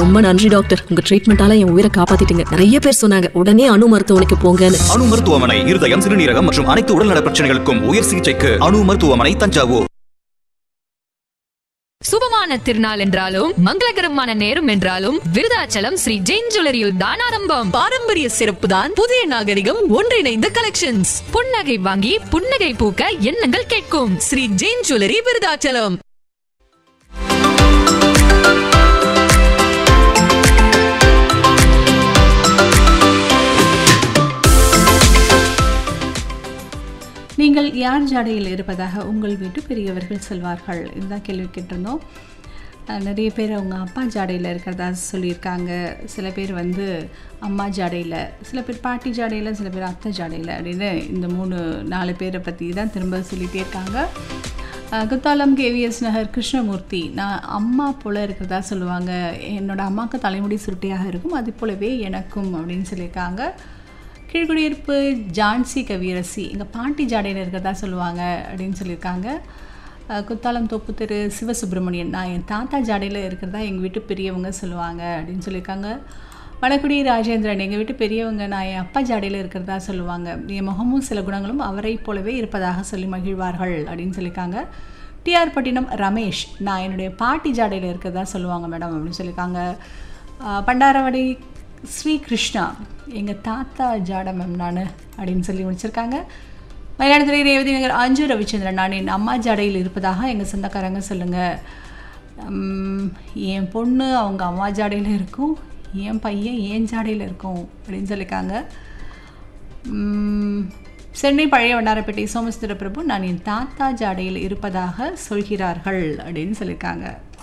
ரொம்ப நன்றி டாக்டர் உங்க ட்ரீட்மெண்டால என் உயிரை காப்பாத்திட்டீங்க நிறைய பேர் சொன்னாங்க உடனே அணு மருத்துவமனைக்கு போங்கன்னு அணு மருத்துவமனை இருதயம் சிறுநீரகம் மற்றும் அனைத்து உடல்நல பிரச்சனைகளுக்கும் உயர் சிகிச்சைக்கு அணு மருத்துவமனை தஞ்சாவூர் சுபமான திருநாள் என்றாலும் மங்களகரமான நேரம் என்றாலும் விருதாச்சலம் ஸ்ரீ ஜெயின் ஜுவல்லரியில் தான் ஆரம்பம் பாரம்பரிய சிறப்பு தான் புதிய நாகரிகம் ஒன்றிணைந்த கலெக்ஷன்ஸ் புன்னகை வாங்கி புன்னகை பூக்க எண்ணங்கள் கேட்கும் ஸ்ரீ ஜெயின் ஜுவல்லரி விருதாச்சலம் நீங்கள் யார் ஜாடையில் இருப்பதாக உங்கள் வீட்டு பெரியவர்கள் சொல்வார்கள் இதுதான் கேள்வி கேட்டிருந்தோம் அஹ் நிறைய பேர் அவங்க அப்பா ஜாடையில் இருக்கிறதா சொல்லியிருக்காங்க சில பேர் வந்து அம்மா ஜாடையில் சில பேர் பாட்டி ஜாடையில் சில பேர் அத்தை ஜாடையில் அப்படின்னு இந்த மூணு நாலு பேரை பற்றி தான் திரும்ப சொல்லிகிட்டே இருக்காங்க அஹ் குத்தாலம் கேவிஎஸ் நகர் கிருஷ்ணமூர்த்தி நான் அம்மா போல் இருக்கிறதா சொல்லுவாங்க என்னோட அம்மாவுக்கு தலைமுடி சுருட்டையாக இருக்கும் அது போலவே எனக்கும் அப்படின்னு சொல்லியிருக்காங்க கீழ்குடியிருப்பு ஜான்சி கவியரசி எங்கள் பாட்டி ஜாடையில் இருக்கிறதா சொல்லுவாங்க அப்படின்னு சொல்லியிருக்காங்க அஹ் குத்தாலம் தோப்பு தெரு சிவசுப்பிரமணியன் நான் என் தாத்தா ஜாடையில் இருக்கிறதா எங்கள் வீட்டு பெரியவங்க சொல்லுவாங்க அப்படின்னு சொல்லியிருக்காங்க வடக்குடி ராஜேந்திரன் எங்கள் வீட்டு பெரியவங்க நான் என் அப்பா ஜாடையில் இருக்கிறதா சொல்லுவாங்க என் முகமும் சில குணங்களும் அவரை போலவே இருப்பதாக சொல்லி மகிழ்வார்கள் அப்படின்னு சொல்லியிருக்காங்க டிஆர் பட்டினம் ரமேஷ் நான் என்னுடைய பாட்டி ஜாடையில் இருக்கிறதா சொல்லுவாங்க மேடம் அப்படின்னு சொல்லியிருக்காங்க அஹ் பண்டாரவடி ஸ்ரீ கிருஷ்ணா எங்கள் தாத்தா ஜாட மேம் நான் அப்படின்னு சொல்லி முடிச்சிருக்காங்க மயிலாடுதுறை ரேவதி நகர் அஞ்சு ரவிச்சந்திரன் நான் என் அம்மா ஜாடையில் இருப்பதாக எங்கள் சொந்தக்காரங்க சொல்லுங்கள் உம், என் பொண்ணு அவங்க அம்மா ஜாடையில் இருக்கும் என் பையன் என் ஜாடையில் இருக்கும் அப்படின்னு சொல்லியிருக்காங்க உம், சென்னை பழைய வண்ணாரப்பேட்டை சோமசுந்தர பிரபு நான் என் தாத்தா ஜாடையில் இருப்பதாக சொல்கிறார்கள் அப்படின்னு சொல்லியிருக்காங்க